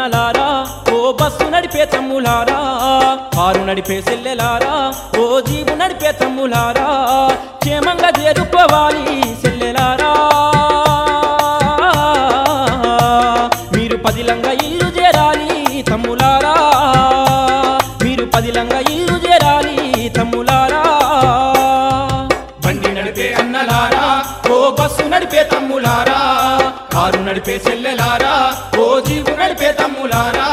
అన్నలారా ఓ bus నడిపే తమ్ములారా car నడిపే సెల్లెలారా ఓ jeep నడిపే తమ్ములారా క్షేమంగా చేరుకోవాలి సెల్లెలారా మీరు పదిలంగా ఇల్లు చేరాలి తమ్ములారా మీరు పదిలంగా ఇల్లు చేరాలి తమ్ములారా బండి నడిపే అన్నలారా ఓ బస్సు నడిపే తమ్ములారా కారు నడిపే చెల్లెలారా ఓ జీబు నడిపే తమ్ములారా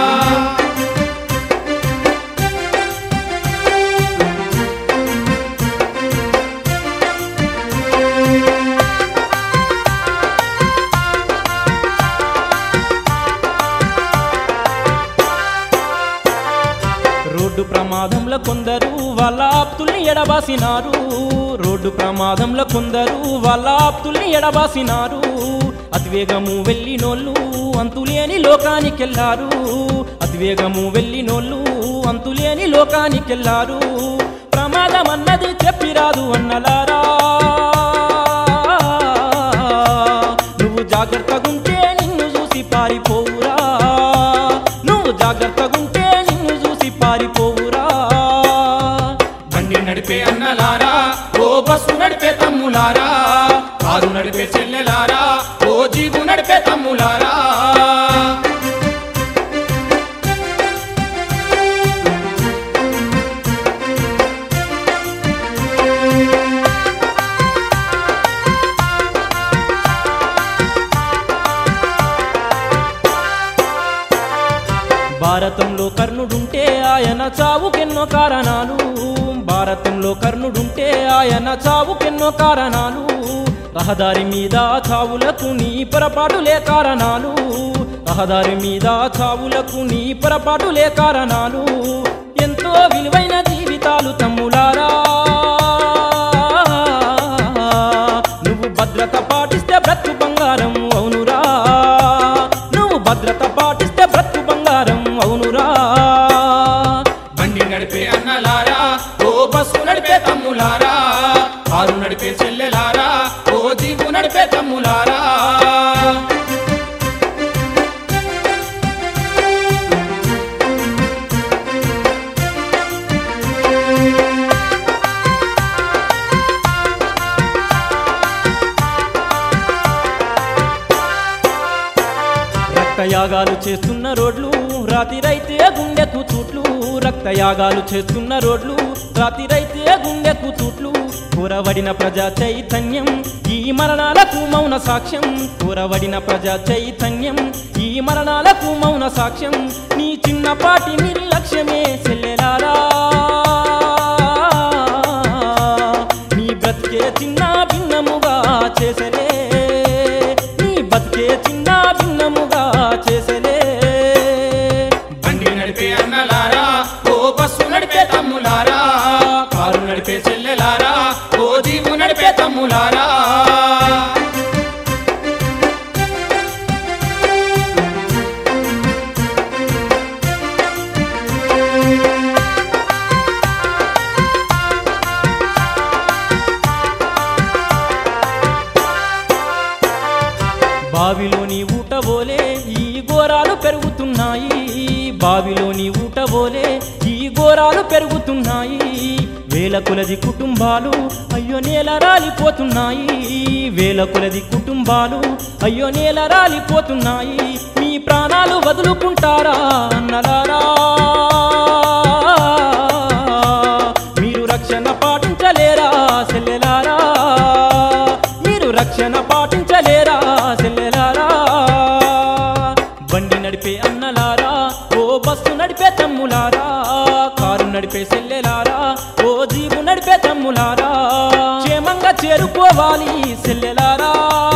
రోడ్డు ప్రమాదంలో కొందరు వాళ్ళ ఆప్తుల్ని ఎడబాసినారు రోడ్డు ప్రమాదంలో కొందరు వాళ్ళ ఆప్తుల్ని ఎడబాసినారు అతివేగము వెళ్ళినోళ్ళు అంతులేని లోకానికెళ్ళారు అతివేగము వెళ్ళినోళ్ళు అంతులేని లోకానికెళ్ళారు ప్రమాదం అన్నది చెప్పిరాదు అన్నలారా నువ్వు జాగ్రత్తగుంటే నిన్ను చూసి పారిపోవురా నువ్వు జాగ్రత్తగుంటే నిన్ను చూసి పారిపోవురా బండి నడిపే అన్నలారా ఓ బస్సు నడిపే తమ్ములారా కారు నడిపే చెల్లెలారా ఓ జీబు నడిపే తమ్ములారా భారతంలో కర్ణుడుంటే ఆయన చావుకెన్నో కారణాలు భారతంలో కర్ణుడుంటే ఆయన చావుకెన్నో కారణాలు రహదారి మీద చావులకు నీ పొరపాటులే కారణాలు రహదారి మీద చావులకు నీ పొరపాటులే కారణాలు ఎంతో విలువైన జీవితాలు తమ్ములారా నువ్వు భద్రత పాటిస్తే బ్రతు బంగారం అవునురా నువ్వు భద్రత పాటిస్తే బ్రతు బంగారం అవునురా బండి నడిపే అన్నలారా ఓ బస్సు నడిపే తమ్ములారా కారు నడిపే చెల్లెలారా ఓ జీబు నడిపే తమ్ములారా రక్తయాగాలు చేస్తున్న రోడ్లు రాతిరైతే గుండెకు తూట్లు రక్తయాగాలు చేస్తున్న రోడ్లు రాతిరైతే గుండెకు తూట్లు కూరవడిన ప్రజా చైతన్యం ఈ మరణాలకు మౌన సాక్ష్యం కూరవడిన ప్రజా చైతన్యం ఈ మరణాలకు మౌన సాక్ష్యం నీ చిన్నపాటి నిర్లక్ష్యమే సెల్లెలారా నీ బ్రతికే చిన్న భిన్నముగా చేసలే నీ బతికే చిన్న భిన్నముగా చేసలే బండి నడిపే అన్నలారా ఓ బస్సు నడిపే తమ్ములారా కారు నడిపే చెల్లెలారా ఓ జీబు నడిపే తమ్ములారా బావిలోని ఊటబోలే ఈ ఘోరాలు పెరుగుతున్నాయి బావిలోని ఊటబోలే ఈ ఘోరాలు పెరుగుతున్నాయి వేల కొలది కుటుంబాలు అయ్యో నేల రాలిపోతున్నాయి వేల కొలది కుటుంబాలు అయ్యో నేల రాలిపోతున్నాయి మీ ప్రాణాలు వదులుకుంటారా అన్నలారా మీరు రక్షణ పాటించలేరా సెల్లెలారా మీరు రక్షణ పాటించలేరా సెల్లెలారా బండి నడిపే అన్నలారా ఓ బస్సు నడిపే తమ్ములారా కారు నడిపే సెల్లెలారా ఓ జీబు నడిపే తమ్ములారా క్షేమంగా చేరుకోవాలి సెల్లెలారా